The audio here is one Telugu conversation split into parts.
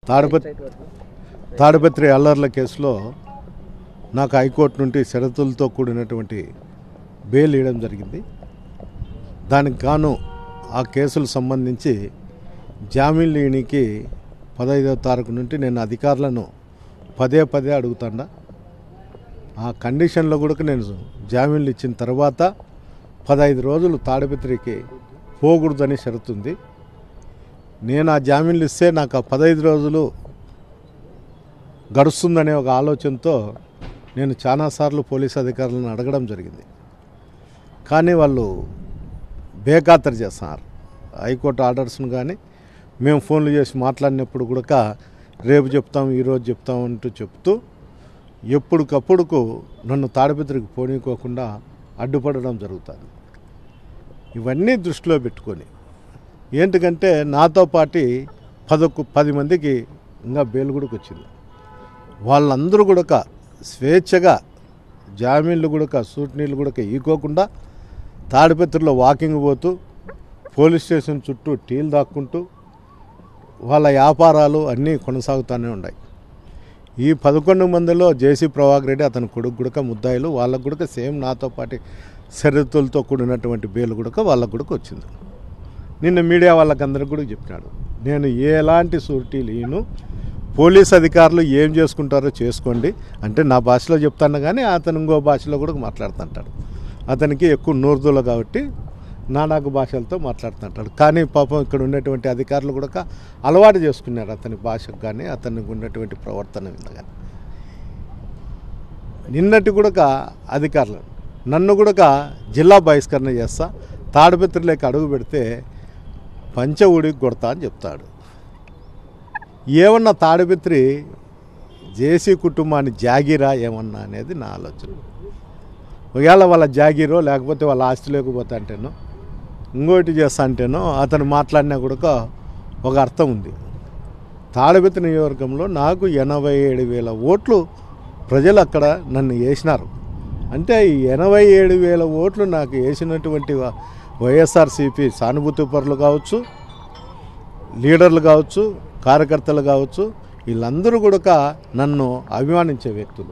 తాడిపత్రి తాడిపత్రి అల్లర్ల కేసులో నాకు హైకోర్టు నుండి షరతులతో కూడినటువంటి బెయిల్ ఇవ్వడం జరిగింది దానికి గాను ఆ కేసులకు సంబంధించి జామీన్ లేనికి పదహైదవ తారీఖు నుండి నేను అధికారులను పదే పదే అడుగుతాడా ఆ కండిషన్లో కూడా నేను జామీన్లు ఇచ్చిన తర్వాత పదహైదు రోజులు తాడిపత్రికి పోకూడదని షరతుంది నేను ఆ జామీన్లు ఇస్తే నాకు ఆ పదహైదు రోజులు గడుస్తుందనే ఒక ఆలోచనతో నేను చాలాసార్లు పోలీస్ అధికారులను అడగడం జరిగింది కానీ వాళ్ళు బేఖాతరు చేస్తున్నారు హైకోర్టు ఆర్డర్స్ను కానీ మేము ఫోన్లు చేసి మాట్లాడినప్పుడు కూడా రేపు చెప్తాం ఈరోజు చెప్తాం అంటూ చెప్తూ ఎప్పటికప్పుడుకు నన్ను తాడిపత్రికి పోనీకోకుండా అడ్డుపడడం జరుగుతుంది ఇవన్నీ దృష్టిలో పెట్టుకొని ఏంటికంటే నాతో పాటి పదొక్కు పది మందికి ఇంకా బెయిల్ కూడా వచ్చింది వాళ్ళందరూ కూడా స్వేచ్ఛగా జామీన్లు కూడా సూట్నీళ్ళు కూడా ఈకోకుండా తాడిపత్రిలో వాకింగ్ పోతూ పోలీస్ స్టేషన్ చుట్టూ టీలు దాక్కుంటూ వాళ్ళ వ్యాపారాలు అన్నీ కొనసాగుతూనే ఉన్నాయి ఈ పదకొండు మందిలో జేసీ ప్రభాకర్ రెడ్డి అతని కొడుకు గుడక ముద్దాయిలు వాళ్ళకు కూడా సేమ్ నాతో పాటు షరతులతో కూడినటువంటి బెయిల్ కూడా వాళ్ళకు కూడా వచ్చింది నిన్న మీడియా వాళ్ళకందరికి కూడా చెప్పినాడు నేను ఎలాంటి సూరిటీలు ఈను పోలీస్ అధికారులు ఏం చేసుకుంటారో చేసుకోండి అంటే నా భాషలో చెప్తాను కానీ అతను ఇంకో భాషలో కూడా మాట్లాడుతుంటాడు అతనికి ఎక్కువ నూర్దులు కాబట్టి నానాకు భాషలతో మాట్లాడుతుంటాడు కానీ పాపం ఇక్కడ ఉన్నటువంటి అధికారులు కూడా అలవాటు చేసుకున్నారు అతని భాషకు కానీ అతనికి ఉన్నటువంటి ప్రవర్తన మీద కానీ నిన్నటి కూడా అధికారులు నన్ను కూడా జిల్లా బహిష్కరణ చేస్తా తాడిపత్రిలోకి అడుగు పెడితే పంచ ఊడికి కొడతా అని చెప్తాడు ఏమన్నా తాడిపత్రి జేసీ కుటుంబాన్ని జాగిరా ఏమన్నా అనేది నా ఆలోచన ఒకవేళ వాళ్ళ జాగీరో లేకపోతే వాళ్ళ ఆస్తి లేకపోతే అంటేనో ఇంకోటి చేస్తా అంటేనో అతను మాట్లాడినా కూడా ఒక అర్థం ఉంది తాడిపత్రి నియోజకవర్గంలో నాకు ఎనభై ఏడు వేల ఓట్లు ప్రజలు అక్కడ నన్ను వేసినారు అంటే ఈ ఎనభై ఏడు వేల ఓట్లు నాకు వేసినటువంటి వ- వైఎస్ఆర్సీపీ సానుభూతి పరులు కావచ్చు లీడర్లు కావచ్చు కార్యకర్తలు కావచ్చు వీళ్ళందరూ కూడా నన్ను అభిమానించే వ్యక్తులు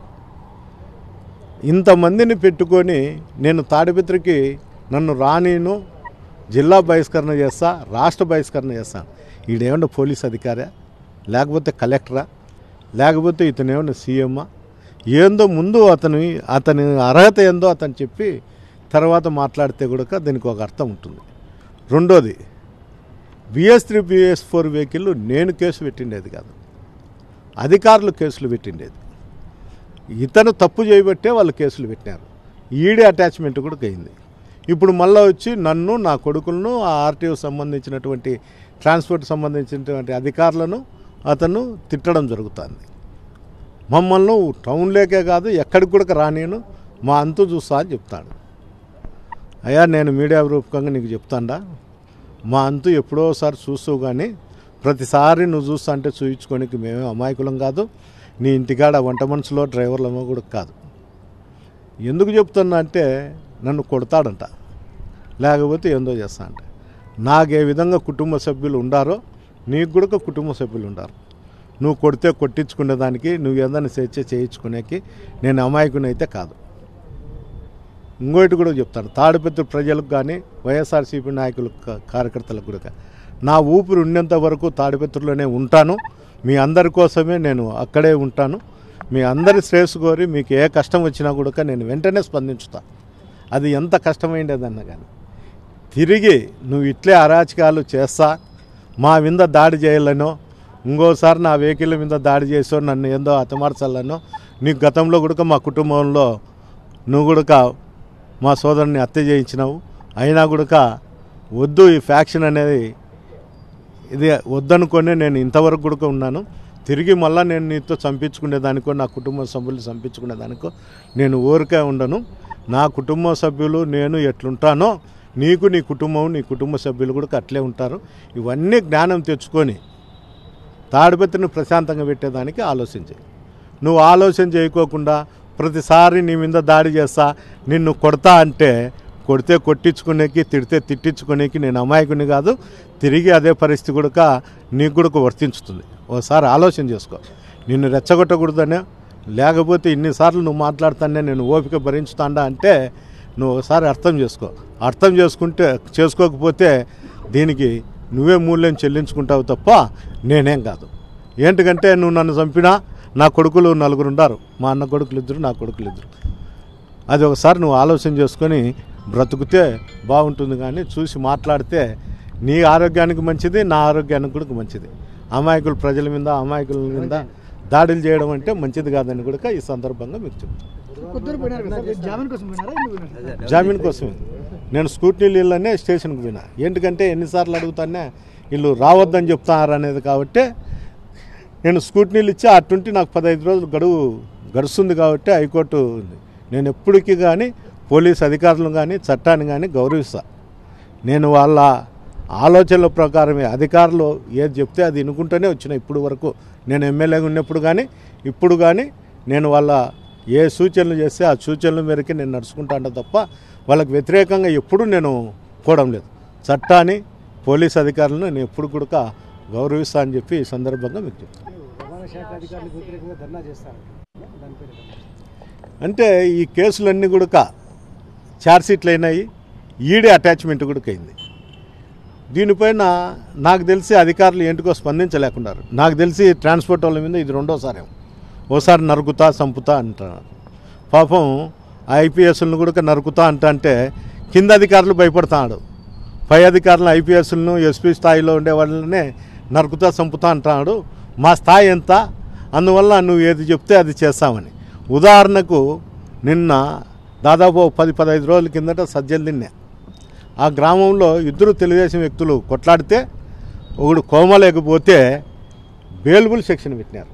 ఇంతమందిని పెట్టుకొని నేను తాడిపత్రికి నన్ను రానీను జిల్లా బహిష్కరణ చేస్తా రాష్ట్ర బహిష్కరణ చేస్తాను ఈడేమన్నా పోలీస్ అధికారా లేకపోతే కలెక్టరా లేకపోతే ఇతను ఏమన్నా సీఎమ్మా ఏందో ముందు అతని అతని అర్హత ఏందో అతను చెప్పి తర్వాత మాట్లాడితే కూడా దీనికి ఒక అర్థం ఉంటుంది రెండోది BS three BS four vehicle నేను కేసు పెట్టిండేది కాదు అధికారులు కేసులు పెట్టిండేది ఇతను తప్పు చేయబట్టే వాళ్ళు కేసులు పెట్టినారు ఈడీ అటాచ్మెంట్ కూడా అయింది ఇప్పుడు మళ్ళీ వచ్చి నన్ను నా కొడుకులను ఆ ఆర్టీఓ సంబంధించినటువంటి ట్రాన్స్పోర్ట్ సంబంధించినటువంటి అధికారులను అతను తిట్టడం జరుగుతుంది మమ్మల్ని టౌన్లోకే కాదు ఎక్కడికి కూడా రానియను మా అంతు చూస్తా అని చెప్తాడు అయ్యా నేను మీడియా రూపకంగా నీకు చెప్తాండా మా అంతు ఎప్పుడోసారి చూస్తూ కానీ ప్రతిసారి నువ్వు చూస్తా అంటే చూయించుకోనికి మేమే అమాయకులం కాదు నీ ఇంటికాడ వంట మనుషులో డ్రైవర్లమో కూడా కాదు ఎందుకు చెప్తున్నా అంటే నన్ను కొడతాడంట లేకపోతే ఏందో చేస్తా అంట నాకు ఏ విధంగా కుటుంబ సభ్యులు ఉండారో నీకు కూడా కుటుంబ సభ్యులు ఉండారు నువ్వు కొడితే కొట్టించుకునే దానికి నువ్వు ఏదైనా స్వేచ్ఛ చేయించుకునేకి నేను అమాయకునైతే కాదు ఇంకోటి కూడా చెప్తాను తాడిపత్రి ప్రజలకు కానీ వైఎస్ఆర్సీపీ నాయకులకు కా- కార్యకర్తలకు కూడా నా ఊపిరి ఉన్నంత వరకు తాడిపత్రిలోనే ఉంటాను మీ అందరి కోసమే నేను అక్కడే ఉంటాను మీ అందరి శ్రేయస్సు కోరి మీకు ఏ కష్టం వచ్చినా కూడా నేను వెంటనే స్పందించుతా అది ఎంత కష్టమైండేదన్నా కానీ తిరిగి నువ్వు ఇట్లే అరాచకాలు చేస్తా మా మీద దాడి చేయాలనో ఇంకోసారి నా వెహికల్ మీద దాడి చేసో నన్ను ఏందో హతమార్చాలనో నీకు గతంలో కూడా మా కుటుంబంలో నువ్వు కూడా మా సోదరుని హత్య చేయించినావు అయినా కూడా వద్దు ఈ ఫ్యాక్షన్ అనేది ఇది వద్దనుకొని నేను ఇంతవరకు కూడా ఉన్నాను తిరిగి మళ్ళీ నేను నీతో చంపించుకునేదానికో నా కుటుంబ సభ్యులు చంపించుకునేదానికో నేను ఊరికే ఉండను నా కుటుంబ సభ్యులు నేను ఎట్లుంటానో నీకు నీ కుటుంబం నీ కుటుంబ సభ్యులు కూడా అట్లే ఉంటారు ఇవన్నీ జ్ఞానం తెచ్చుకొని తాడిపత్రిని ప్రశాంతంగా పెట్టేదానికి ఆలోచించే నువ్వు ఆలోచన చేయకోకుండా ప్రతిసారి నీ మీద దాడి చేస్తా నిన్ను కొడతా అంటే కొడితే కొట్టించుకునేకి తిడితే తిట్టించుకునేకి నేను అమాయకుని కాదు తిరిగి అదే పరిస్థితి కూడా నీకు కూడా వర్తించుతుంది ఒకసారి ఆలోచన చేసుకో నిన్ను రెచ్చగొట్టకూడదనే లేకపోతే ఇన్నిసార్లు నువ్వు మాట్లాడుతానే నేను ఓపిక భరించుతాండా అంటే నువ్వు ఒకసారి అర్థం చేసుకో అర్థం చేసుకుంటే చేసుకోకపోతే దీనికి నువ్వే మూల్యం చెల్లించుకుంటావు తప్ప నేనేం కాదు ఏంటికంటే నువ్వు నన్ను చంపినా నా కొడుకులు నలుగురు ఉండారు మా అన్న కొడుకులు ఇద్దరు నా కొడుకులు ఇద్దరు అది ఒకసారి నువ్వు ఆలోచన చేసుకొని బ్రతుకుతే బాగుంటుంది కానీ చూసి మాట్లాడితే నీ ఆరోగ్యానికి మంచిది నా ఆరోగ్యానికి కూడా మంచిది అమాయకులు ప్రజల మీద అమాయకుల మీద దాడులు చేయడం అంటే మంచిది కాదని కూడా ఈ సందర్భంగా మీకు చెప్తాను పొద్దున పోయినారు కదా సార్ జామీన్ కోసం పోయినారా ఎందుకు పోయినారు జామీన్ కోసమే నేను స్కూటీ నీళ్ళనే స్టేషన్కి పోయినా ఎందుకంటే ఎన్నిసార్లు అడుగుతానే వీళ్ళు రావద్దని చెప్తారు అనేది కాబట్టి నేను స్కూటీనీళ్ళు ఇచ్చి అటుంటి నాకు పదహైదు రోజులు గడువు గడుస్తుంది కాబట్టి హైకోర్టు ఉంది నేను ఎప్పటికీ కానీ పోలీస్ అధికారులను కానీ చట్టాన్ని కానీ గౌరవిస్తా నేను వాళ్ళ ఆలోచనల ప్రకారమే అధికారులు ఏది చెప్తే అది వినుకుంటూనే వచ్చిన ఇప్పుడు వరకు నేను ఎమ్మెల్యేగా ఉన్నప్పుడు కానీ ఇప్పుడు కానీ నేను వాళ్ళ ఏ సూచనలు చేస్తే ఆ సూచనల మేరకే నేను నడుచుకుంటాను తప్ప వాళ్ళకి వ్యతిరేకంగా ఎప్పుడూ నేను పోవడం లేదు చట్టాన్ని పోలీస్ అధికారులను నేను ఎప్పుడు కూడా గౌరవిస్తా అని చెప్పి ఈ సందర్భంగా మీకు చెప్తాను రవాణా శాఖ అధికారులకు వ్యతిరేకంగా ధర్నా చేస్తారు దాని పేరు అంటే ఈ కేసులన్నీ కూడా ఛార్జ్షీట్లు అయినాయి ఈడే అటాచ్మెంట్ కూడా అయింది దీనిపైన నాకు తెలిసి అధికారులు ఏంటికో స్పందించలేకున్నారు నాకు తెలిసి ట్రాన్స్పోర్ట్ వాళ్ళ మీద ఇది రెండోసారి ఓసారి నరుకుతా చంపుతా అంటున్నారు పాపం ఆ ఐపీఎస్లను కూడా నరుకుతా అంట అంటే కింద అధికారులు భయపడుతున్నాడు పై అధికారులు ఐపీఎస్లను ఎస్పీ స్థాయిలో ఉండే వాళ్ళనే నరుకుతా చంపుతా అంటున్నాడు మా స్థాయి ఎంత అందువల్ల నువ్వు ఏది చెప్తే అది చేస్తామని ఉదాహరణకు నిన్న దాదాపు ఓ పది పదహైదు రోజుల కిందట సజ్జలు తిన్నా ఆ గ్రామంలో ఇద్దరు తెలుగుదేశం వ్యక్తులు కొట్లాడితే ఒకడు కోమలేకపోతే బేలుబుల్ సెక్షన్ పెట్టినారు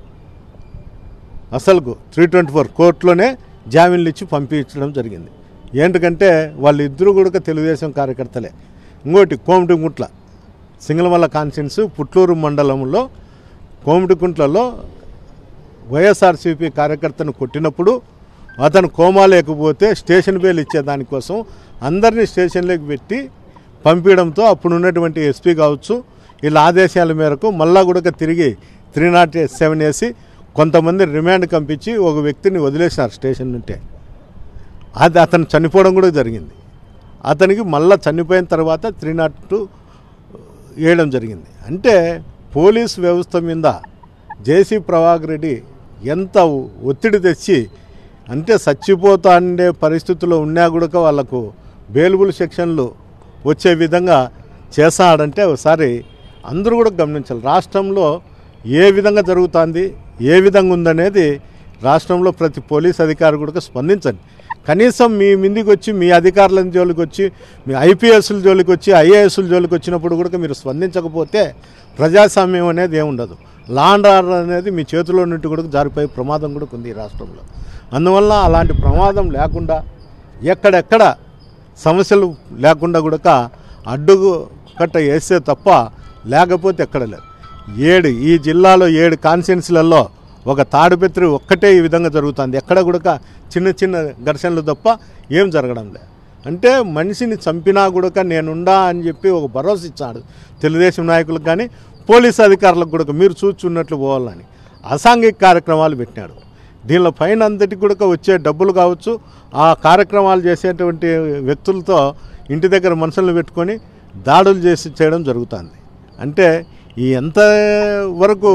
అసలుకు త్రీ ట్వంటీ ఫోర్ కోర్టులోనే జామీన్లు ఇచ్చి పంపించడం జరిగింది ఏంటంటే వాళ్ళిద్దరూ కూడా తెలుగుదేశం కార్యకర్తలే ఇంకోటి కోమటిగుంట్ల సింగళమల్ల కాన్స్టిట్యున్సీ పుట్లూరు మండలంలో కోమటిగుంట్లలో వైఎస్ఆర్సీపీ కార్యకర్తను కొట్టినప్పుడు అతను కోమా లేకపోతే స్టేషన్ బేల్ ఇచ్చే దానికోసం అందరినీ స్టేషన్లోకి పెట్టి పంపించడంతో అప్పుడు ఉన్నటువంటి ఎస్పీ కావచ్చు వీళ్ళ ఆదేశాల మేరకు మళ్ళా కూడా తిరిగి త్రీ నాట్ సెవెన్ వేసి కొంతమంది రిమాండ్ పంపించి ఒక వ్యక్తిని వదిలేసినారు స్టేషన్ నుంటే అది అతను చనిపోవడం కూడా జరిగింది అతనికి మళ్ళా చనిపోయిన తర్వాత త్రీ నాట్ టూ వేయడం జరిగింది అంటే పోలీస్ వ్యవస్థ మీద జేసీ ప్రభాకర్ రెడ్డి ఎంత ఒత్తిడి తెచ్చి అంటే చచ్చిపోతా ఉండే పరిస్థితుల్లో ఉన్నా కూడా వాళ్ళకు బేలుబుల్ సెక్షన్లు వచ్చే విధంగా చేస్తాడంటే ఒకసారి అందరూ కూడా గమనించాలి రాష్ట్రంలో ఏ విధంగా జరుగుతుంది ఏ విధంగా ఉందనేది రాష్ట్రంలో ప్రతి పోలీస్ అధికారి కూడా స్పందించండి కనీసం మీ ముందుకు వచ్చి మీ అధికారుల జోలికి వచ్చి మీ ఐపీఎస్ల జోలికి వచ్చి ఐఏఎస్ల జోలికి వచ్చినప్పుడు కూడా మీరు స్పందించకపోతే ప్రజాస్వామ్యం అనేది ఏముండదు లా అండ్ ఆర్డర్ అనేది మీ చేతిలో నుండి కూడా జారిపోయే ప్రమాదం కూడా ఉంది ఈ రాష్ట్రంలో అందువల్ల అలాంటి ప్రమాదం లేకుండా ఎక్కడెక్కడ సమస్యలు లేకుండా కూడా అడ్డుగు కట్ట వేస్తే తప్ప లేకపోతే ఎక్కడ లేదు ఏడు ఈ జిల్లాలో ఏడు కాన్స్టిట్యున్సీలలో ఒక తాడుపెత్రి ఒక్కటే ఈ విధంగా జరుగుతుంది ఎక్కడ కూడా చిన్న చిన్న ఘర్షణలు తప్ప ఏం జరగడం లేదు అంటే మనిషిని చంపినా కూడా నేనుండా అని చెప్పి ఒక భరోసా ఇచ్చాడు తెలుగుదేశం నాయకులకు కానీ పోలీస్ అధికారులకు కూడా మీరు చూచున్నట్లు పోవాలని అసాంఘిక కార్యక్రమాలు పెట్టినాడు దీనిలో పైన అంతటికి కూడా వచ్చే డబ్బులు కావచ్చు ఆ కార్యక్రమాలు చేసేటువంటి వ్యక్తులతో ఇంటి దగ్గర మనుషులను పెట్టుకొని దాడులు చేసి చేయడం జరుగుతుంది అంటే ఈ ఎంత వరకు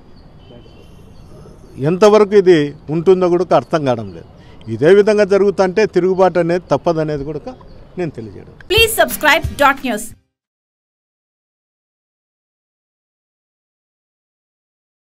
ఎంతవరకు ఇది ఉంటుందో కూడా అర్థం కావడం లేదు ఇదే విధంగా జరుగుతుంటే తిరుగుబాటు అనేది తప్పదనేది కూడా నేను తెలియజేయడం Please subscribe dot news.